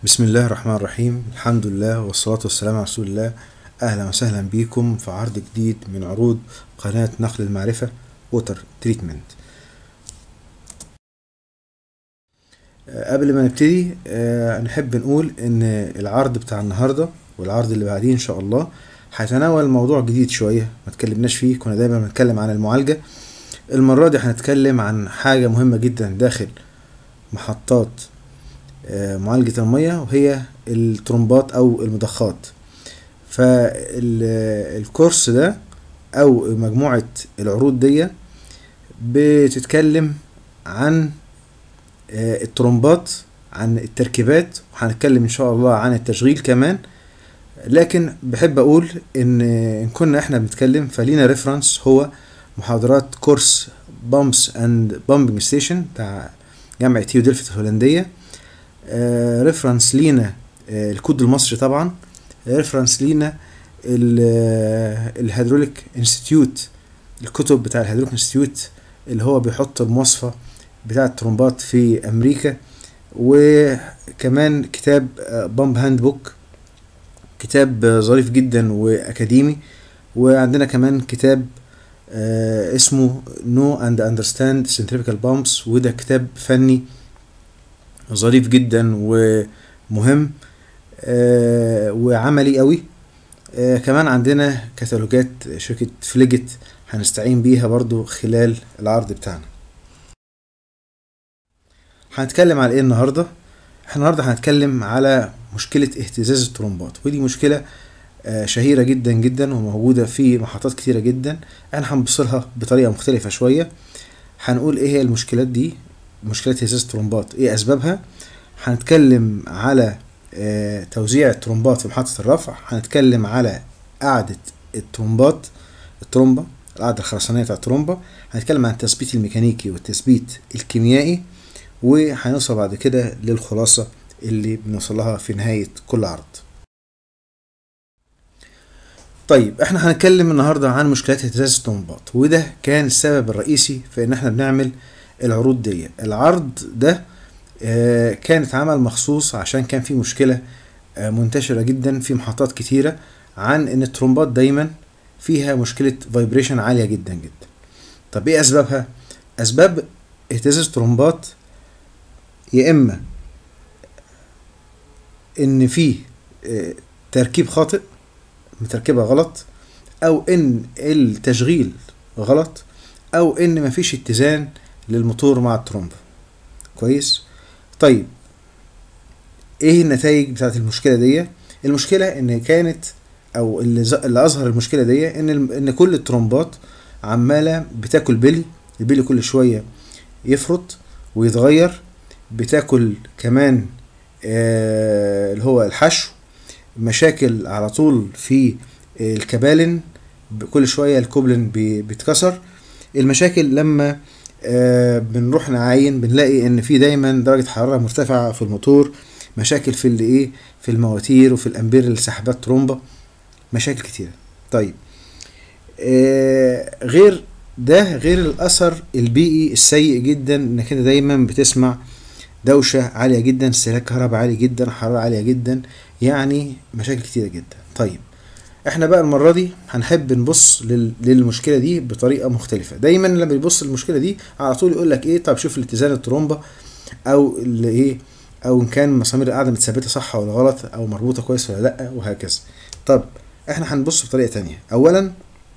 بسم الله الرحمن الرحيم الحمد لله والصلاة والسلام على رسول الله أهلا وسهلا بكم في عرض جديد من عروض قناة نقل المعرفة ووتر تريتمنت قبل ما نبتدي آه، نحب نقول ان العرض بتاع النهاردة والعرض اللي بعديه ان شاء الله هيتناول موضوع جديد شوية ما اتكلمناش فيه كنا دايما بنتكلم عن المعالجة المرة دي هنتكلم عن حاجة مهمة جدا داخل محطات آه، معالجة المية وهي الترومبات أو المضخات فالكورس ده أو مجموعة العروض دي بتتكلم عن آه، الترومبات عن التركيبات وهنتكلم إن شاء الله عن التشغيل كمان لكن بحب أقول إن إن كنا إحنا بنتكلم فلينا ريفرنس هو محاضرات كورس بامبس اند بامبنج ستيشن بتاع جامعة تيو دلفت الهولندية آه، ريفرنس لينا آه، الكود المصري طبعا ريفرنس لينا ال- آه، الهيدروليك انستيتيوت الكتب بتاع الهيدروليك انستيتيوت اللي هو بيحط المواصفة بتاع الترومبات في أمريكا وكمان كتاب بامب هاند بوك كتاب آه، ظريف جدا وأكاديمي وعندنا كمان كتاب آه، اسمه نو اند اندرستاند سنتريفيكال بامبس وده كتاب فني ظريف جدا ومهم آه، وعملي قوي آه، كمان عندنا كتالوجات شركة فليجت هنستعين بيها برضو خلال العرض بتاعنا هنتكلم على ايه النهارده احنا النهارده هنتكلم على مشكلة اهتزاز الترومبات ودي مشكلة آه، شهيرة جدا جدا وموجودة في محطات كتيرة جدا احنا هنبص لها بطريقة مختلفة شوية هنقول ايه هي المشكلات دي مشكلة اهتزاز الترومبات ايه اسبابها هنتكلم على آه، توزيع الترومبات في محطة الرفع هنتكلم على قاعدة الترومبات الترومبة القاعدة الخرسانية بتاع الترومبة هنتكلم عن التثبيت الميكانيكي والتثبيت الكيميائي وهنوصل بعد كده للخلاصة اللي بنوصل لها في نهاية كل عرض طيب احنا هنتكلم النهارده عن مشكلات اهتزاز الترومبات وده كان السبب الرئيسي في ان احنا بنعمل العروض دي العرض ده آه، كان اتعمل مخصوص عشان كان في مشكلة آه، منتشرة جدا في محطات كتيرة عن ان الترومبات دايما فيها مشكلة فايبريشن عالية جدا جدا طب ايه اسبابها اسباب اهتزاز الترومبات يا اما ان في آه، تركيب خاطئ متركبة غلط او ان التشغيل غلط او ان مفيش اتزان للموتور مع الترومبة كويس طيب ايه النتائج بتاعت المشكله دي المشكله ان كانت او اللي, ز... اللي اظهر المشكله دي ان الم- ان كل الترومبات عماله بتاكل بلي البلي كل شويه يفرط ويتغير بتاكل كمان آه اللي هو الحشو مشاكل على طول في الكبالن ب- كل شويه الكوبلن بي- بيتكسر المشاكل لما آه، بنروح نعاين بنلاقي ان في دايما درجه حراره مرتفعه في الموتور مشاكل في اللي ايه في المواتير وفي الامبير اللي سحبات ترومبه مشاكل كتيره طيب آه، غير ده غير الاثر البيئي السيء جدا انك انت دايما بتسمع دوشه عاليه جدا استهلاك كهرباء عالي جدا حراره عاليه جدا يعني مشاكل كتيره جدا طيب احنا بقى المره دي هنحب نبص لل- للمشكله دي بطريقه مختلفه دايما لما بيبص للمشكله دي على طول يقول لك ايه طب شوف الاتزان الترومبه او اللي ايه او ان كان مسامير القاعده متثبته صح ولا غلط او مربوطه كويس ولا لا وهكذا طب احنا هنبص بطريقه تانية اولا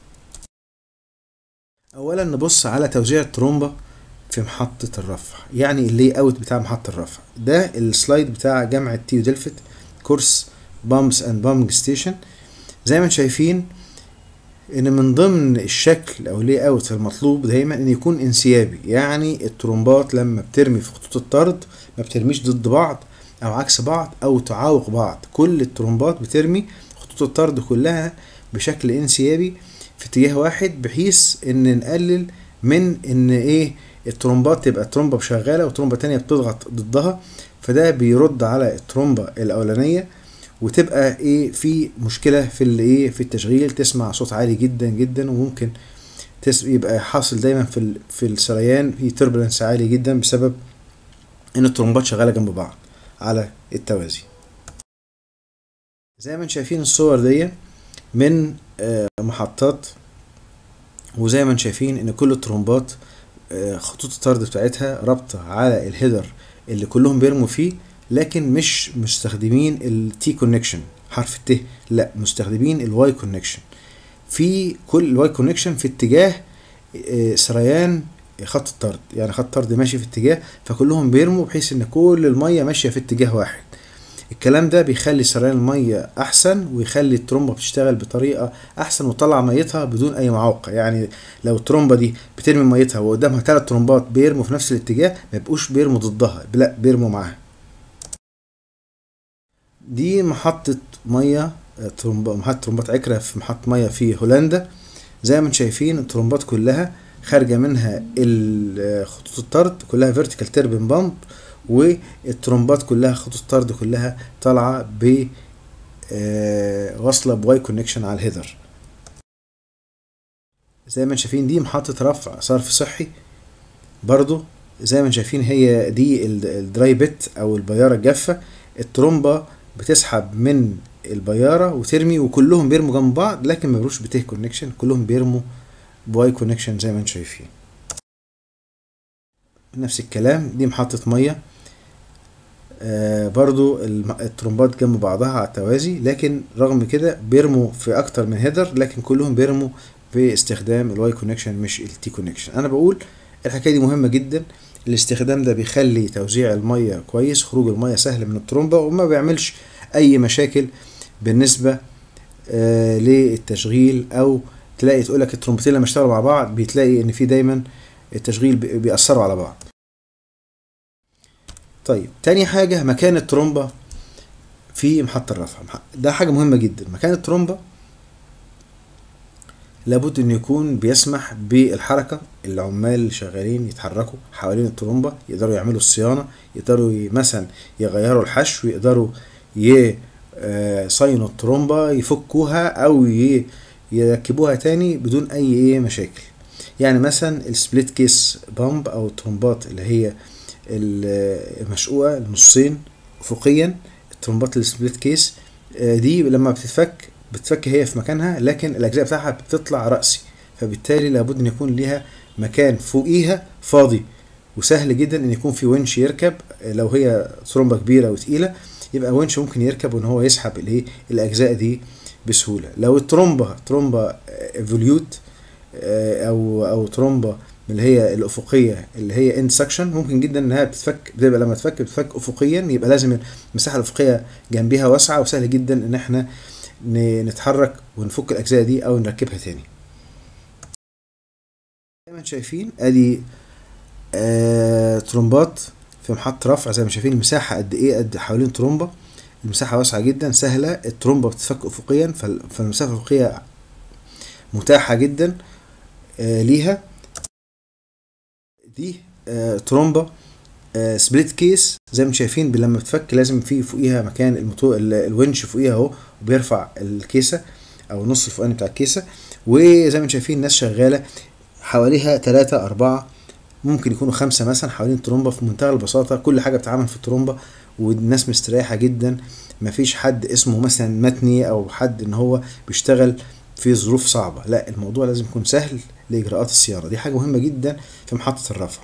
اولا نبص على توزيع الترومبه في محطة الرفع يعني اللي اوت بتاع محطة الرفع ده السلايد بتاع جامعة تيو دلفت كورس بامبس اند بامبنج ستيشن زي ما انتم شايفين ان من ضمن الشكل او لي اوت المطلوب دايما ان يكون انسيابي يعني الترومبات لما بترمي في خطوط الطرد ما بترميش ضد بعض او عكس بعض او تعاوق بعض كل الترومبات بترمي خطوط الطرد كلها بشكل انسيابي في اتجاه واحد بحيث ان نقلل من ان ايه الترومبات تبقى ترومبة شغالة وترومبة تانية بتضغط ضدها فده بيرد على الترومبة الأولانية وتبقى ايه في مشكله في الايه في التشغيل تسمع صوت عالي جدا جدا وممكن تس يبقى حاصل دايما في ال... في السريان في تربلنس عالي جدا بسبب ان الترومبات شغاله جنب بعض على التوازي زي ما انتم شايفين الصور دي من آه، محطات وزي ما انتم شايفين ان كل الترومبات آه، خطوط الطرد بتاعتها رابطة على الهيدر اللي كلهم بيرموا فيه لكن مش مستخدمين التي كونكشن حرف الت لا مستخدمين الواي كونكشن في كل الواي كونكشن في اتجاه آه، سريان خط الطرد يعني خط الطرد ماشي في اتجاه فكلهم بيرموا بحيث ان كل الميه ماشيه في اتجاه واحد الكلام ده بيخلي سريان الميه احسن ويخلي الترومبه بتشتغل بطريقه احسن وتطلع ميتها بدون اي معوقه يعني لو الترومبه دي بترمي ميتها وقدامها ثلاث ترومبات بيرموا في نفس الاتجاه ما يبقوش بيرموا ضدها لا بيرموا معاها دي محطة مية آه، ترومبا محطة ترومبات عكرة في محطة مية في هولندا زي ما انتم شايفين الترومبات كلها خارجة منها ال- آه، خطوط الطرد كلها فيرتيكال تربين بامب والترومبات كلها خطوط الطرد كلها طالعة ب آه، واصلة بواي كونكشن على الهيدر زي ما انتم شايفين دي محطة رفع صرف صحي برضو زي ما انتم شايفين هي دي ال- الدراي بيت او البيارة الجافة الترومبة بتسحب من البيارة وترمي وكلهم بيرموا جنب بعض لكن ما بيروش بته كونكشن كلهم بيرموا بواي كونكشن زي ما انتم شايفين نفس الكلام دي محطة مية آه برضو الم- الترومبات جنب بعضها على التوازي لكن رغم كده بيرموا في اكتر من هيدر لكن كلهم بيرموا باستخدام الواي كونكشن مش التي كونكشن انا بقول الحكايه دي مهمه جدا الاستخدام ده بيخلي توزيع الميه كويس خروج الميه سهل من الترومبه وما بيعملش اي مشاكل بالنسبه آه للتشغيل او تلاقي تقول لك الترومبتين لما اشتغلوا مع بعض بتلاقي ان في دايما التشغيل بي- بيأثروا على بعض طيب تاني حاجة مكان الترومبة في محطة الرفع مح- ده حاجة مهمة جدا مكان الترومبة لابد انه يكون بيسمح بالحركة العمال اللي شغالين يتحركوا حوالين الترومبة يقدروا يعملوا الصيانة يقدروا ي- مثلا يغيروا الحشو يقدروا يصينوا الترومبة يفكوها او ي- يركبوها تاني بدون اي ايه مشاكل يعني مثلا السبليت كيس بامب او الترومبات اللي هي ال- المشقوقة النصين افقيا الترومبات السبليت كيس آه، دي لما بتتفك بتفك هي في مكانها لكن الاجزاء بتاعها بتطلع رأسي فبالتالي لابد ان يكون ليها مكان فوقيها فاضي وسهل جدا ان يكون في ونش يركب آه، لو هي ترومبه كبيره وتقيله يبقى ونش ممكن يركب وان هو يسحب الايه الاجزاء دي بسهوله لو الترومبه ترومبه فوليوت او او ترومبه من اللي هي الافقيه اللي هي اند سكشن ممكن جدا انها بتتفك بتبقى لما تفك بتفك افقيا يبقى لازم المساحه الافقيه جنبيها واسعه وسهل جدا ان احنا ن- نتحرك ونفك الاجزاء دي او نركبها تاني زي ما انتم شايفين ادي آه ترومبات في محطة رفع زي ما شايفين المساحة قد ايه قد حوالين ترومبة المساحة واسعة جدا سهلة الترومبة بتتفك افقيا فال- فالمسافة الافقية متاحة جدا آه ليها دي آه ترومبة آه سبليت كيس زي ما انتم شايفين لما بتفك لازم في فوقيها مكان الموتور ال- الونش فوقيها اهو وبيرفع الكيسة او النص الفوقاني بتاع الكيسة وزي ما انتم شايفين ناس شغالة حواليها ثلاثة أربعة ممكن يكونوا خمسة مثلا حوالين الترومبة في منتهى البساطة كل حاجة بتتعمل في الترومبة والناس مستريحة جدا مفيش حد اسمه مثلا متني أو حد إن هو بيشتغل في ظروف صعبة لا الموضوع لازم يكون سهل لإجراءات الصيانة دي حاجة مهمة جدا في محطة الرفع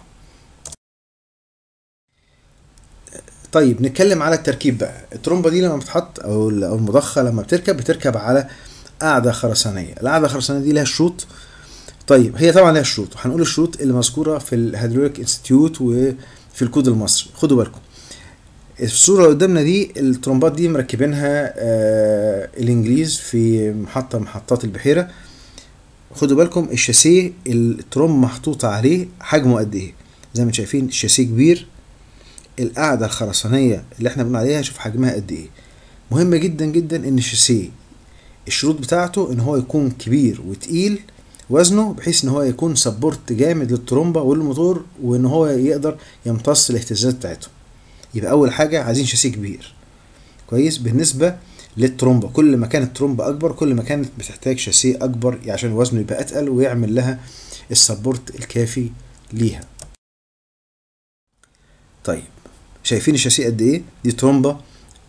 طيب نتكلم على التركيب بقى الترومبة دي لما بتحط أو أو المضخة لما بتركب بتركب على قاعدة خرسانية القاعدة الخرسانية دي لها شروط طيب هي طبعا لها شروط وهنقول الشروط اللي مذكوره في الهيدروليك انستيتيوت وفي الكود المصري خدوا بالكم الصوره اللي قدامنا دي الترومبات دي مركبينها آه الانجليز في محطه من محطات البحيره خدوا بالكم الشاسيه التروم محطوطه عليه حجمه قد ايه زي ما انتم شايفين الشاسيه كبير القاعده الخرسانيه اللي احنا بنقول عليها شوف حجمها قد ايه مهم جدا جدا ان الشاسيه الشروط بتاعته ان هو يكون كبير وتقيل وزنه بحيث ان هو يكون سبورت جامد للترومبه والموتور وان هو يقدر يمتص الاهتزازات بتاعته يبقى اول حاجه عايزين شاسيه كبير كويس بالنسبه للترومبه كل ما كانت الترومبه اكبر كل ما كانت بتحتاج شاسيه اكبر عشان وزنه يبقى اتقل ويعمل لها السبورت الكافي ليها طيب شايفين الشاسيه قد ايه دي ترومبه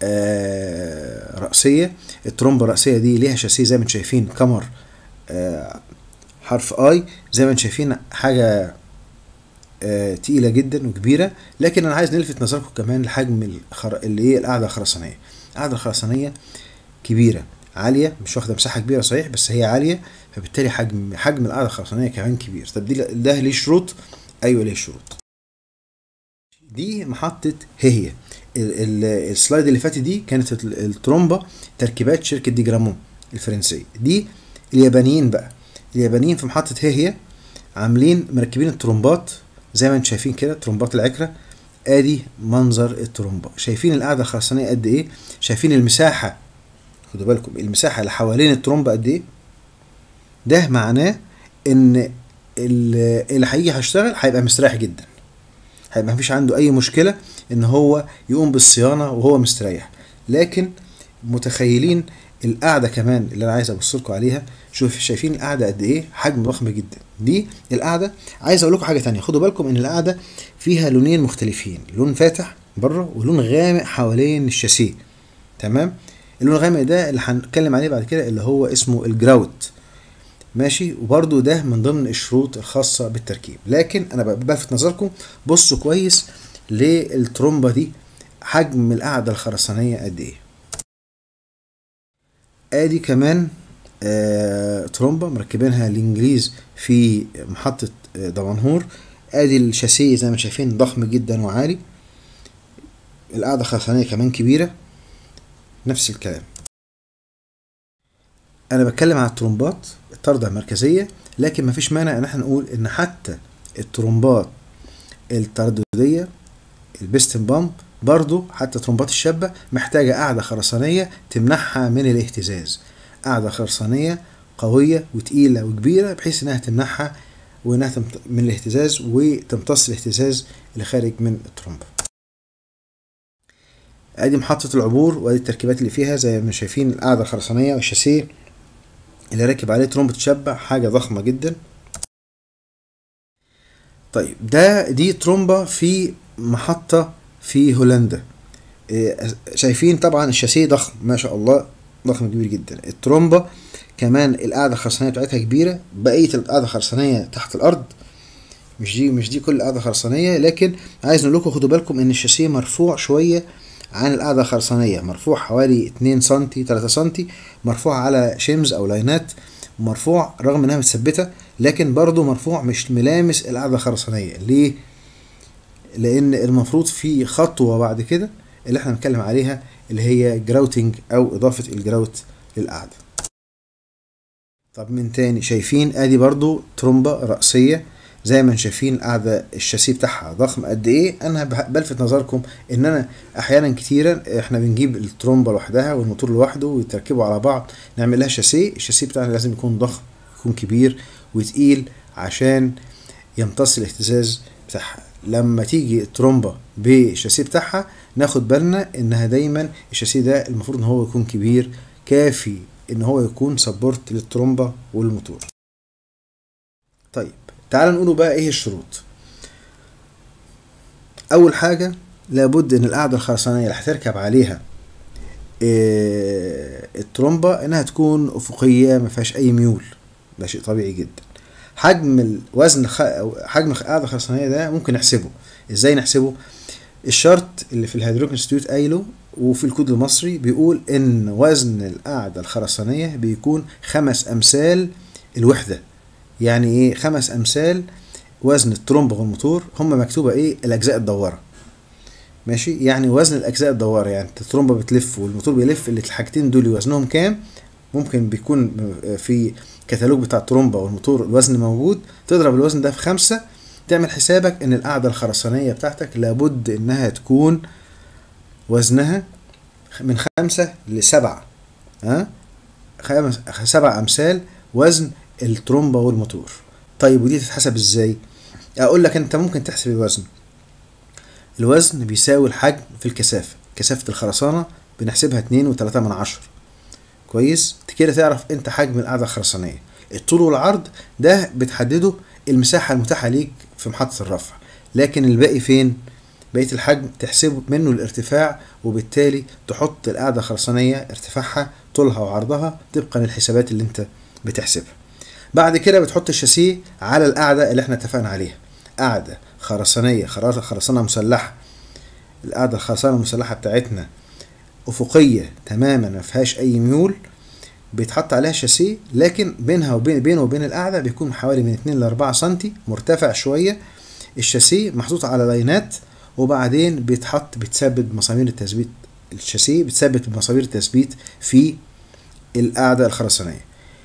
آه رأسية الترومبة الرأسية دي ليها شاسيه زي ما انتم شايفين كمر آه حرف اي زي ما انتم شايفين حاجة آه تقيلة جدا وكبيرة لكن انا عايز نلفت نظركم كمان لحجم الخر... اللي ايه القاعدة الخرسانية القاعدة الخرسانية كبيرة عالية مش واخدة مساحة كبيرة صحيح بس هي عالية فبالتالي حجم حجم القاعدة الخرسانية كمان كبير طب دي ده ليه شروط؟ ايوه ليه شروط دي محطة هي السلايد اللي فاتت دي كانت الترومبا تركيبات شركة ديجرامون الفرنسية دي اليابانيين بقى اليابانيين في محطة هي عاملين مركبين الترومبات زي ما انتم شايفين كده ترومبات العكرة ادي منظر الترومبا شايفين القاعدة الخرسانية قد ايه شايفين المساحة خدوا بالكم المساحة اللي حوالين الترومبا قد ايه ده معناه ان اللي هيجي هيشتغل هيبقى مستريح جدا هيبقى مفيش عنده اي مشكله ان هو يقوم بالصيانه وهو مستريح لكن متخيلين القعده كمان اللي انا عايز ابص لكم عليها شوف شايفين القعده قد ايه حجم ضخم جدا دي القعده عايز اقول لكم حاجه تانية خدوا بالكم ان القعده فيها لونين مختلفين لون فاتح بره ولون غامق حوالين الشاسيه تمام اللون الغامق ده اللي هنتكلم عليه بعد كده اللي هو اسمه الجراوت ماشي وبرده ده من ضمن الشروط الخاصة بالتركيب لكن انا بلفت نظركم بصوا كويس للترومبة دي حجم القاعدة الخرسانية قد ايه ادي كمان آه ترومبة مركبينها الانجليز في محطة آه دمنهور ادي الشاسيه زي ما شايفين ضخم جدا وعالي القاعدة الخرسانية كمان كبيرة نفس الكلام انا بتكلم على الترومبات الطردة المركزية لكن مفيش مانع ان احنا نقول ان حتى الترومبات الترددية البستن بامب برضو حتى ترومبات الشابة محتاجة قاعدة خرسانية تمنعها من الاهتزاز قاعدة خرسانية قوية وتقيلة وكبيرة بحيث انها تمنعها وانها من الاهتزاز وتمتص الاهتزاز اللي خارج من الترومبة ادي محطة العبور وادي التركيبات اللي فيها زي ما شايفين القاعدة الخرسانية والشاسيه اللي راكب عليه ترومبة تشبع حاجة ضخمة جدا طيب ده دي ترومبة في محطة في هولندا شايفين طبعا الشاسيه ضخم ما شاء الله ضخم كبير جدا الترومبة كمان القاعدة الخرسانية بتاعتها كبيرة بقية القاعدة الخرسانية تحت الأرض مش دي مش دي كل قاعدة خرسانية لكن عايز نقول لكم خدوا بالكم إن الشاسيه مرفوع شوية عن القاعدة الخرسانية مرفوع حوالي 2 سنتي 3 سنتي مرفوع على شمز أو لاينات مرفوع رغم إنها متثبتة لكن برضه مرفوع مش ملامس القاعدة الخرسانية ليه؟ لأن المفروض في خطوة بعد كده اللي احنا بنتكلم عليها اللي هي جراوتنج أو إضافة الجراوت للقاعدة طب من تاني شايفين ادي برضو ترومبة رأسية زي ما شايفين القاعدة الشاسيه بتاعها ضخم قد ايه انا بلفت نظركم ان انا احيانا كتيرا احنا بنجيب الترومبة لوحدها والموتور لوحده ويتركبوا على بعض نعمل لها شاسيه الشاسيه بتاعنا لازم يكون ضخم يكون كبير وتقيل عشان يمتص الاهتزاز بتاعها لما تيجي الترومبة بالشاسيه بتاعها ناخد بالنا انها دايما الشاسيه ده المفروض ان هو يكون كبير كافي ان هو يكون سبورت للترومبة والموتور طيب تعال نقولوا بقى ايه الشروط اول حاجة لابد ان القاعدة الخرسانية اللي هتركب عليها إيه الترومبة انها تكون افقية ما فيهاش اي ميول ده شيء طبيعي جدا حجم الوزن خ... حجم القاعدة الخرسانية ده ممكن نحسبه ازاي نحسبه الشرط اللي في الهيدروك انستيتيوت قايله وفي الكود المصري بيقول ان وزن القاعدة الخرسانية بيكون خمس امثال الوحدة يعني ايه خمس امثال وزن الترومبة والموتور هم مكتوبة ايه الاجزاء الدوارة ماشي يعني وزن الاجزاء الدوارة يعني الترومبة بتلف والموتور بيلف اللي الحاجتين دول وزنهم كام ممكن بيكون في كتالوج بتاع الترومبة والموتور الوزن موجود تضرب الوزن ده في خمسة تعمل حسابك ان القاعدة الخرسانية بتاعتك لابد انها تكون وزنها من خمسة لسبعة ها خمس سبع امثال وزن الترومبة والموتور طيب ودي تتحسب ازاي اقول لك انت ممكن تحسب الوزن الوزن بيساوي الحجم في الكثافة كثافة الخرسانة بنحسبها اتنين وتلاتة من عشرة كويس كده تعرف انت حجم القاعدة الخرسانية الطول والعرض ده بتحدده المساحة المتاحة ليك في محطة الرفع لكن الباقي فين بقيه الحجم تحسب منه الارتفاع وبالتالي تحط القاعده الخرسانيه ارتفاعها طولها وعرضها طبقا للحسابات اللي انت بتحسبها بعد كده بتحط الشاسيه على القاعده اللي احنا اتفقنا عليها قاعده خرسانيه خرسانه مسلحه القاعده الخرسانه المسلحه بتاعتنا افقيه تماما ما فيهاش اي ميول بيتحط عليها شاسيه لكن بينها وبين بينه وبين القاعده بيكون حوالي من 2 ل 4 سم مرتفع شويه الشاسيه محطوط على لاينات وبعدين بيتحط بيتثبت بمسامير التثبيت الشاسيه بتثبت بمسامير التثبيت في القاعده الخرسانيه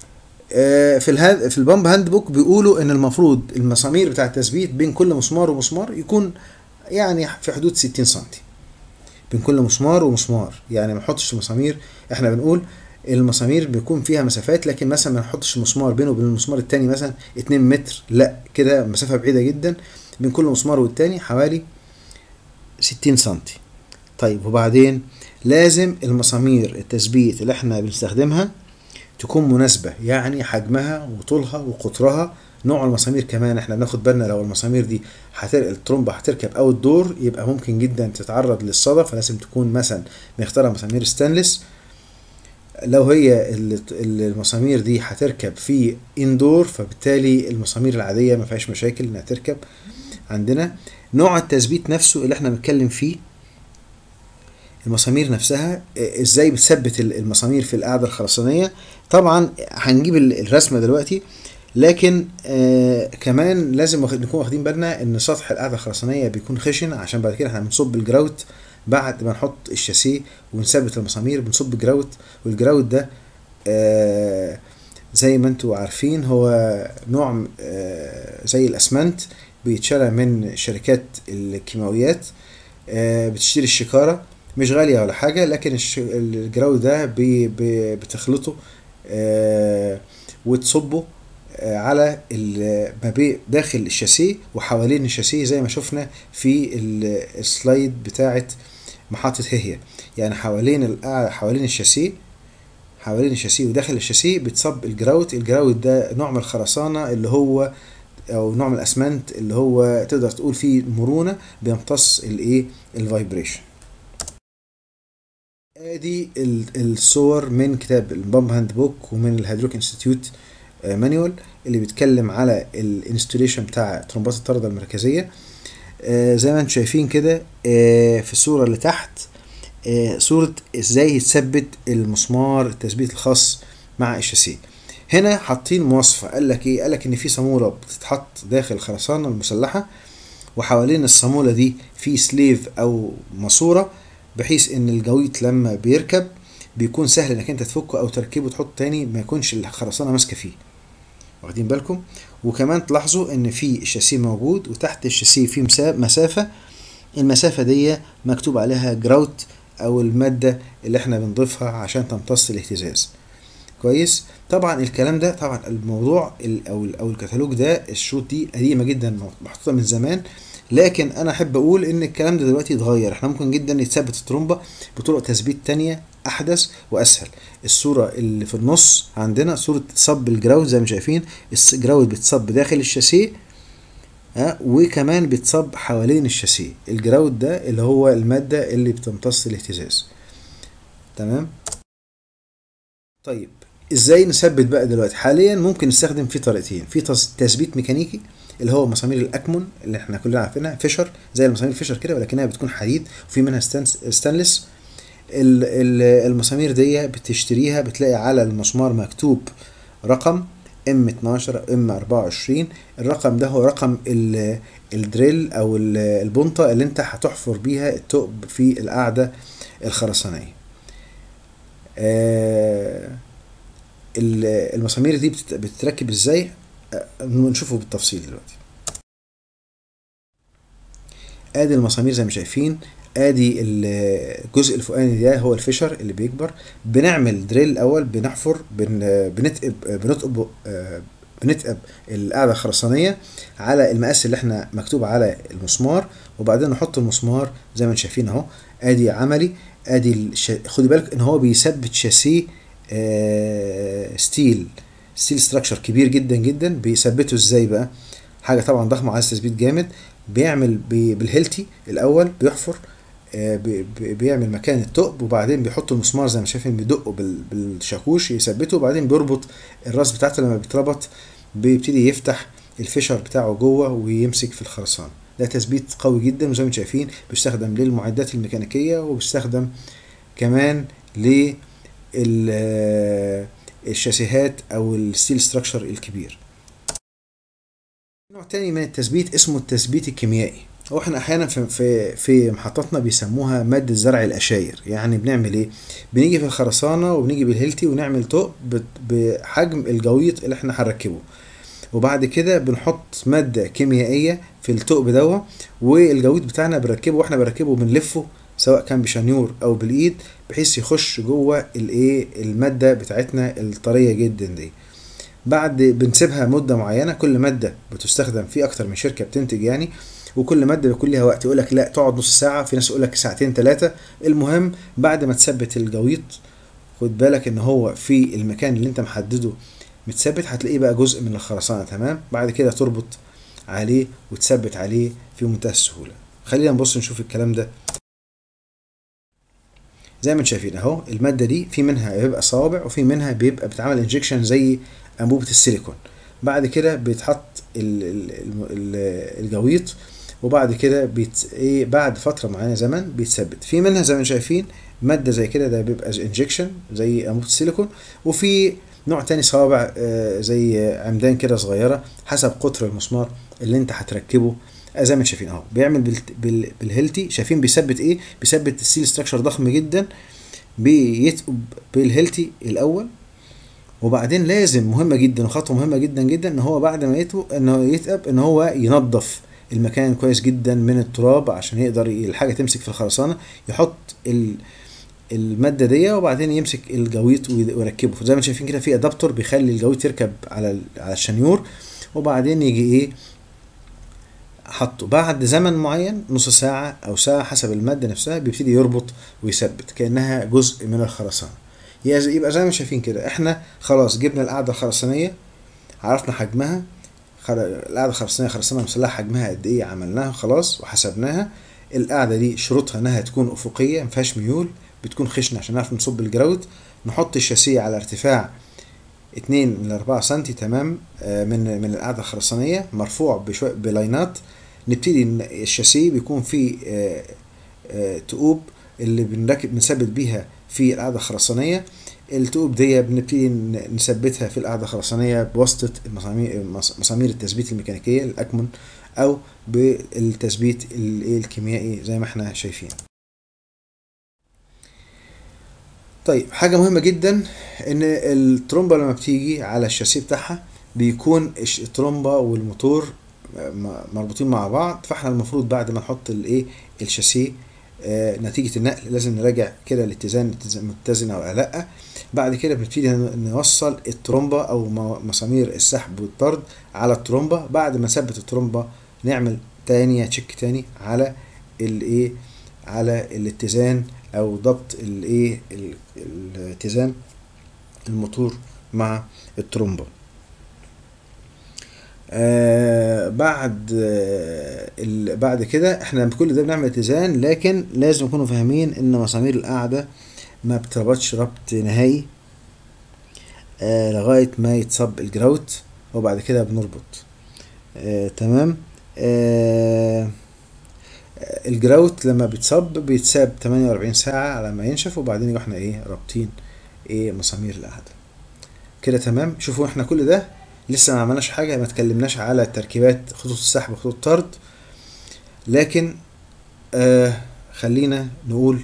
في الهاد في البامب هاند بوك بيقولوا ان المفروض المسامير بتاع التثبيت بين كل مسمار ومسمار يكون يعني في حدود 60 سم بين كل مسمار ومسمار يعني ما نحطش مسامير احنا بنقول المسامير بيكون فيها مسافات لكن مثلا ما نحطش مسمار بينه وبين المسمار التاني مثلا 2 متر لا كده مسافه بعيده جدا بين كل مسمار والتاني حوالي 60 سم طيب وبعدين لازم المسامير التثبيت اللي احنا بنستخدمها تكون مناسبة يعني حجمها وطولها وقطرها نوع المسامير كمان احنا بناخد بالنا لو المسامير دي هتر... الترومبة هتركب او الدور يبقى ممكن جدا تتعرض للصدى فلازم تكون مثلا نختار مسامير ستانلس لو هي المسامير دي هتركب في اندور فبالتالي المسامير العادية ما فيهاش مشاكل انها تركب عندنا نوع التثبيت نفسه اللي احنا بنتكلم فيه المسامير نفسها ازاي بتثبت المسامير في القاعده الخرسانيه طبعا هنجيب الرسمه دلوقتي لكن آه كمان لازم نكون واخدين بالنا ان سطح القاعده الخرسانيه بيكون خشن عشان بعد كده احنا بنصب الجراوت بعد ما نحط الشاسيه ونثبت المسامير بنصب جراوت والجراوت ده آه زي ما انتوا عارفين هو نوع آه زي الاسمنت بيتشرى من شركات الكيماويات آه بتشتري الشكاره مش غالية ولا حاجة لكن الجراو ده بي بي بتخلطه آه وتصبه آه على ما بي داخل الشاسيه وحوالين الشاسيه زي ما شفنا في السلايد بتاعة محطة هي يعني حوالين حوالين الشاسيه حوالين الشاسيه وداخل الشاسيه بتصب الجراوت الجراوت ده نوع من الخرسانة اللي هو او نوع من الاسمنت اللي هو تقدر تقول فيه مرونة بيمتص الايه الفايبريشن ادي الصور من كتاب البامب هاند بوك ومن الهيدروك انستيتيوت مانيوال اللي بيتكلم على الانستوليشن بتاع ترمبات الطرده المركزيه زي ما انتم شايفين كده في الصوره اللي تحت صوره ازاي يتثبت المسمار التثبيت الخاص مع الشاسيه هنا حاطين مواصفه قال لك ايه قال لك ان في صاموله بتتحط داخل الخرسانه المسلحه وحوالين الصاموله دي في سليف او ماسوره بحيث ان الجويط لما بيركب بيكون سهل انك انت تفكه او تركبه تحط تاني ما يكونش الخرسانه ماسكه فيه واخدين بالكم وكمان تلاحظوا ان في الشاسيه موجود وتحت الشاسيه في مسافه المسافه دي مكتوب عليها جراوت او الماده اللي احنا بنضيفها عشان تمتص الاهتزاز كويس طبعا الكلام ده طبعا الموضوع او او الكتالوج ده الشروط دي قديمه جدا محطوطه من زمان لكن انا احب اقول ان الكلام ده دلوقتي اتغير احنا ممكن جدا يتثبت الترومبه بطرق تثبيت تانية احدث واسهل الصوره اللي في النص عندنا صوره صب الجراود زي ما شايفين الجراود بتصب داخل الشاسيه ها وكمان بتصب حوالين الشاسيه الجراود ده اللي هو الماده اللي بتمتص الاهتزاز تمام طيب ازاي نثبت بقى دلوقتي حاليا ممكن نستخدم في طريقتين في تثبيت ميكانيكي اللي هو مسامير الاكمون اللي احنا كلنا عارفينها فيشر زي المسامير فيشر كده ولكنها بتكون حديد وفي منها ستانلس المسامير دي بتشتريها بتلاقي على المسمار مكتوب رقم ام 12 ام 24 الرقم ده هو رقم الدريل او البنطه اللي انت هتحفر بيها الثقب في القاعده الخرسانيه آه المسامير دي بتتركب ازاي نشوفه بالتفصيل دلوقتي ادي المسامير زي ما شايفين ادي الجزء الفوقاني ده هو الفيشر اللي بيكبر بنعمل دريل الاول بنحفر بن بنتقب بنتقب بنتقب القاعده الخرسانيه على المقاس اللي احنا مكتوب على المسمار وبعدين نحط المسمار زي ما انتم شايفين اهو ادي عملي ادي الش... خدي بالك ان هو بيثبت شاسيه آه ستيل ستيل ستراكشر كبير جدا جدا بيثبته ازاي بقى حاجه طبعا ضخمه عايز تثبيت جامد بيعمل بي- بالهيلتي الاول بيحفر آه، بي- بي- بيعمل مكان الثقب وبعدين بيحط المسمار زي ما شايفين بيدقه بال- بالشاكوش يثبته وبعدين بيربط الراس بتاعته لما بيتربط بيبتدي يفتح الفشر بتاعه جوه ويمسك في الخرسانة ده تثبيت قوي جدا وزي ما انتم شايفين بيستخدم للمعدات الميكانيكية وبيستخدم كمان ل الشاسيهات او الستيل ستراكشر الكبير نوع تاني من التثبيت اسمه التثبيت الكيميائي هو احنا احيانا في في في محطاتنا بيسموها ماده زرع الاشاير يعني بنعمل ايه بنيجي في الخرسانه وبنيجي بالهيلتي ونعمل طوق بت- بحجم الجويط اللي احنا هنركبه وبعد كده بنحط ماده كيميائيه في الثقب دوت والجويط بتاعنا بنركبه واحنا بنركبه بنلفه سواء كان بشنيور او بالايد بحيث يخش جوه الايه الماده بتاعتنا الطريه جدا دي بعد بنسيبها مده معينه كل ماده بتستخدم في اكتر من شركه بتنتج يعني وكل ماده بيكون ليها وقت يقول لك لا تقعد نص ساعه في ناس يقول لك ساعتين ثلاثه المهم بعد ما تثبت الجويط خد بالك ان هو في المكان اللي انت محدده متثبت هتلاقيه بقى جزء من الخرسانه تمام بعد كده تربط عليه وتثبت عليه في منتهى السهوله خلينا نبص نشوف الكلام ده زي ما انتم شايفين اهو الماده دي في منها بيبقى صوابع وفي منها بيبقى بتعمل انجكشن زي انبوبه السيليكون بعد كده بيتحط ال- ال- الم- ال- الجويط وبعد كده بيت ايه بعد فتره معينه زمن بيتثبت في منها زي ما انتم شايفين ماده زي كده ده بيبقى انجكشن زي انبوبه السيليكون وفي نوع تاني صوابع آه، زي عمدان كده صغيره حسب قطر المسمار اللي انت هتركبه آه، زي ما انتم شايفين اهو بيعمل بال- بال- بالهيلتي شايفين بيثبت ايه بيثبت السيل ستراكشر ضخم جدا بيتقب بالهيلتي الاول وبعدين لازم مهمه جدا وخطوه مهمه جدا جدا ان هو بعد ما يتقب ان هو يتقب ان هو ينظف المكان كويس جدا من التراب عشان يقدر ي- الحاجه تمسك في الخرسانه يحط ال الماده دي وبعدين يمسك الجويط وي- ويركبه زي ما انتم شايفين كده في ادابتور بيخلي الجويط يركب على ال- على الشنيور وبعدين يجي ايه حطه بعد زمن معين نص ساعة أو ساعة حسب المادة نفسها بيبتدي يربط ويثبت كأنها جزء من الخرسانة يا- يبقى زي ما شايفين كده احنا خلاص جبنا القاعدة الخرسانية عرفنا حجمها خر- القاعدة الخرسانية خرسانة مسلحة حجمها قد ايه عملناها خلاص وحسبناها القاعدة دي شروطها انها تكون افقية مفيهاش ميول بتكون خشنة عشان نعرف نصب الجراوت نحط الشاسيه على ارتفاع 2 من 4 سم تمام آه، من من القاعده الخرسانيه مرفوع بشويه بلاينات نبتدي ن- الشاسيه بيكون فيه آه، آه، تقوب اللي بنركب بنثبت بيها في القاعده الخرسانيه التقوب دي بنبتدي ن- نثبتها في القاعده الخرسانيه بواسطه المسامير مس- مسامير التثبيت الميكانيكيه الاكمن او بالتثبيت ال- إيه الكيميائي زي ما احنا شايفين طيب حاجة مهمة جدا ان الترومبة لما بتيجي على الشاسيه بتاعها بيكون الش- الترومبة والموتور م- مربوطين مع بعض فاحنا المفروض بعد ما نحط الايه الشاسيه آه، نتيجة النقل لازم نراجع كده الاتزان اتزان- متزن او لا بعد كده بنبتدي ن- نوصل الترومبة او م- مسامير السحب والطرد على الترومبة بعد ما نثبت الترومبة نعمل تانية تشيك تاني على الايه على الاتزان او ضبط الايه ال- الاتزان الموتور مع الترومبه آه بعد آه ال- بعد كده احنا بكل ده بنعمل اتزان لكن لازم نكونوا فاهمين ان مسامير القاعده ما بتربطش ربط نهائي آه لغايه ما يتصب الجراوت وبعد كده بنربط آه تمام آه الجراوت لما بيتصب بيتساب 48 ساعة على ما ينشف وبعدين يبقى احنا ايه رابطين ايه مسامير القعدة كده تمام شوفوا احنا كل ده لسه ما عملناش حاجة ما اتكلمناش على تركيبات خطوط السحب وخطوط الطرد لكن آه خلينا نقول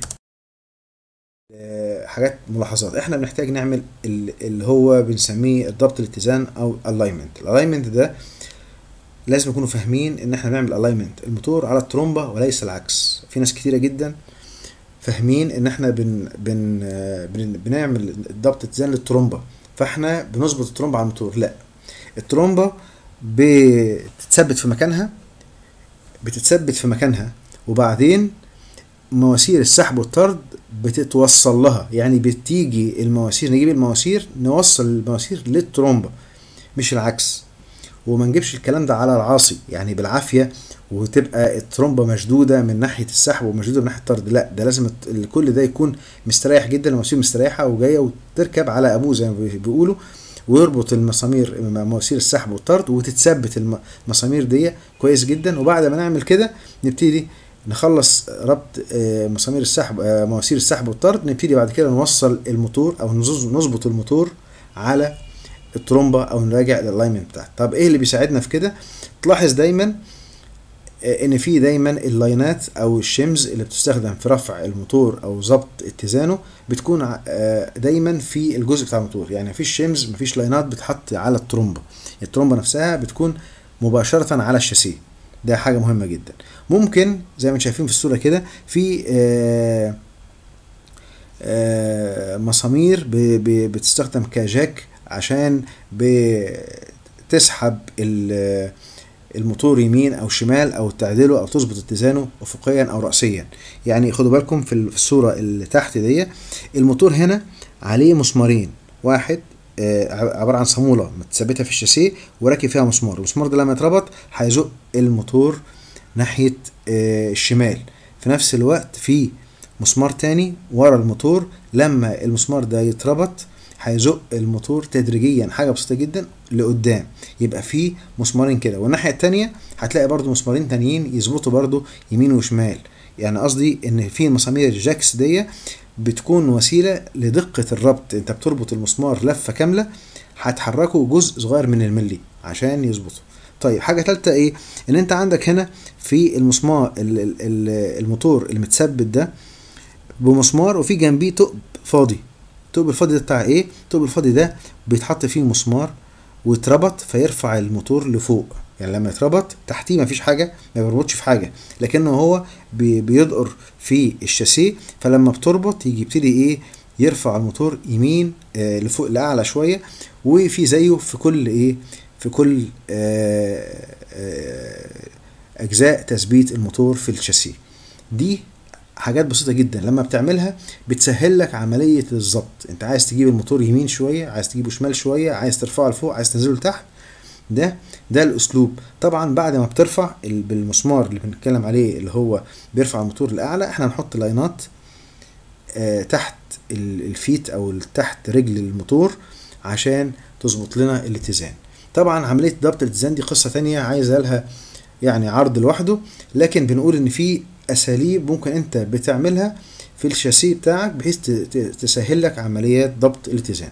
آه حاجات ملاحظات احنا بنحتاج نعمل ال- اللي هو بنسميه الضبط الاتزان او الالاينمنت الالاينمنت ده لازم يكونوا فاهمين ان احنا بنعمل الاينمنت الموتور على الترومبه وليس العكس في ناس كتيره جدا فاهمين ان احنا بن بن آه، بن بنعمل ضبط اتزان للترومبه فاحنا بنظبط الترومبه على الموتور لا الترومبه بتتثبت في مكانها بتتثبت في مكانها وبعدين مواسير السحب والطرد بتتوصل لها يعني بتيجي المواسير نجيب المواسير نوصل المواسير للترومبه مش العكس وما نجيبش الكلام ده على العاصي يعني بالعافيه وتبقى الترومبه مشدوده من ناحيه السحب ومشدوده من ناحيه الطرد لا ده لازم الت- كل ده يكون مستريح جدا المواسير مستريحه وجايه وتركب على ابوه زي ما بي- بيقولوا ويربط المسامير مع مواسير السحب والطرد وتتثبت الم- المسامير دي كويس جدا وبعد ما نعمل كده نبتدي نخلص ربط آه، مسامير السحب آه، مواسير السحب والطرد نبتدي بعد كده نوصل الموتور او نظ- نظبط الموتور على الترومبه او نراجع الالاينمنت بتاعها طب ايه اللي بيساعدنا في كده تلاحظ دايما آه، ان في دايما اللاينات او الشمز اللي بتستخدم في رفع الموتور او ضبط اتزانه بتكون ع- آه، دايما في الجزء بتاع الموتور يعني مفيش شمز مفيش لاينات بتحط على الترومبه الترومبه نفسها بتكون مباشره على الشاسيه ده حاجه مهمه جدا ممكن زي ما انتم شايفين في الصوره كده في آه، آه، مسامير ب- ب- بتستخدم كجاك عشان بتسحب ال- الموتور يمين او شمال او تعدله او تظبط اتزانه افقيا او راسيا يعني خدوا بالكم في ال- في الصوره اللي تحت دي الموتور هنا عليه مسمارين واحد آه، ع- عباره عن صاموله متثبته في الشاسيه وراكب فيها مسمار المسمار ده لما يتربط هيزق الموتور ناحيه آه، الشمال في نفس الوقت في مسمار تاني ورا الموتور لما المسمار ده يتربط هيزق الموتور تدريجيا حاجه بسيطه جدا لقدام يبقى في مسمارين كده والناحيه التانيه هتلاقي برضو مسمارين تانيين يظبطوا برضو يمين وشمال يعني قصدي ان في مسامير الجاكس دي بتكون وسيله لدقه الربط انت بتربط المسمار لفه كامله هتحركه جزء صغير من الملي عشان يظبطه طيب حاجه ثالثه ايه ان انت عندك هنا في المسمار ال- ال- ال- الموتور المتثبت ده بمسمار وفي جنبيه ثقب فاضي الثقب الفاضي ده بتاع ايه الثقب الفاضي ده بيتحط فيه مسمار ويتربط فيرفع الموتور لفوق يعني لما يتربط تحتيه مفيش حاجه ما بيربطش في حاجه لكنه هو بي- بيدقر في الشاسيه فلما بتربط يجي يبتدي ايه يرفع الموتور يمين آه لفوق لاعلى شويه وفي زيه في كل ايه في كل آه آه اجزاء تثبيت الموتور في الشاسيه دي حاجات بسيطه جدا لما بتعملها بتسهل لك عمليه الظبط انت عايز تجيب الموتور يمين شويه عايز تجيبه شمال شويه عايز ترفعه لفوق عايز تنزله لتحت ده ده الاسلوب طبعا بعد ما بترفع ال- بالمسمار اللي بنتكلم عليه اللي هو بيرفع الموتور لاعلى احنا هنحط لاينات آه تحت ال- الفيت او تحت رجل الموتور عشان تظبط لنا الاتزان طبعا عمليه ضبط الاتزان دي قصه تانية عايزه لها يعني عرض لوحده لكن بنقول ان في اساليب ممكن انت بتعملها في الشاسيه بتاعك بحيث ت- ت- تسهل لك عمليات ضبط الاتزان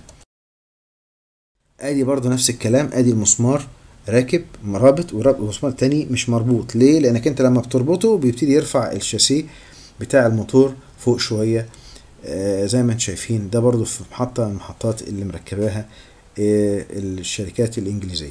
ادي برضو نفس الكلام ادي المسمار راكب مرابط وراب- ومسمار تاني مش مربوط ليه لانك انت لما بتربطه بيبتدي يرفع الشاسيه بتاع الموتور فوق شويه آه زي ما انتم شايفين ده برضو في محطه من المحطات اللي مركباها آه الشركات الانجليزيه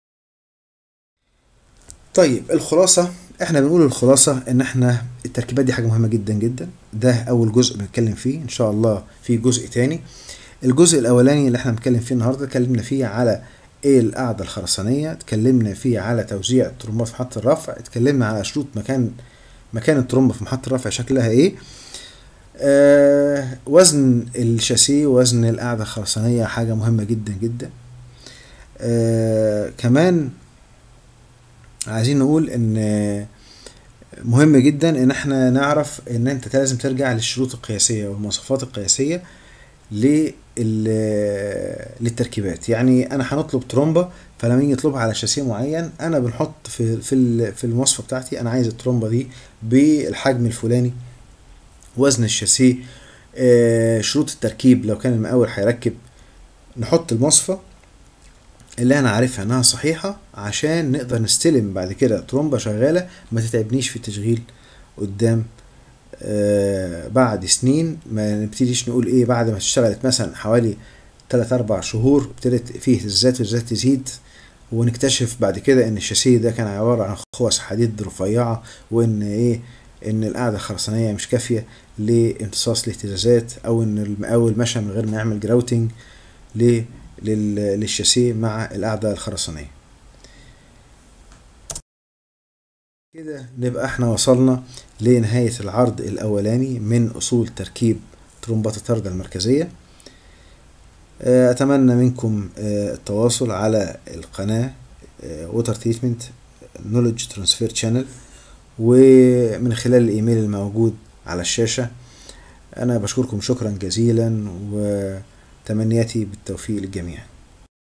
طيب الخلاصة احنا بنقول الخلاصة ان احنا التركيبات دي حاجة مهمة جدا جدا ده اول جزء بنتكلم فيه ان شاء الله في جزء تاني الجزء الاولاني اللي احنا بنتكلم فيه النهاردة اتكلمنا فيه على ايه القاعدة الخرسانية اتكلمنا فيه على توزيع الترمبات في محطة الرفع اتكلمنا على شروط مكان مكان الترمبة في محطة الرفع شكلها ايه آه وزن الشاسيه وزن القاعدة الخرسانية حاجة مهمة جدا جدا آه كمان عايزين نقول ان مهم جدا ان احنا نعرف ان انت لازم ترجع للشروط القياسيه والمواصفات القياسيه لل- للتركيبات يعني انا هنطلب ترومبه فلما يجي يطلبها على شاسيه معين انا بنحط في في ال- في المواصفه بتاعتي انا عايز الترومبه دي بالحجم الفلاني وزن الشاسيه آه، شروط التركيب لو كان المقاول هيركب نحط المواصفه اللي انا عارفها انها صحيحه عشان نقدر نستلم بعد كده ترومبه شغاله ما تتعبنيش في التشغيل قدام آه بعد سنين ما نبتديش نقول ايه بعد ما اشتغلت مثلا حوالي 3 4 شهور ابتدت فيه اهتزازات واهتزازات تزيد ونكتشف بعد كده ان الشاسيه ده كان عباره عن خوص حديد رفيعه وان ايه ان القاعده الخرسانيه مش كافيه لامتصاص الاهتزازات او ان المقاول مشى من غير ما يعمل جراوتنج ليه لل- للشاسيه مع القاعدة الخرسانية كده نبقى احنا وصلنا لنهاية العرض الأولاني من أصول تركيب ترومبات الطردة المركزية آه، أتمنى منكم آه، التواصل على القناة ووتر تريتمنت نولج ترانسفير شانل ومن خلال الايميل الموجود على الشاشة انا بشكركم شكرا جزيلا وتمنياتي بالتوفيق للجميع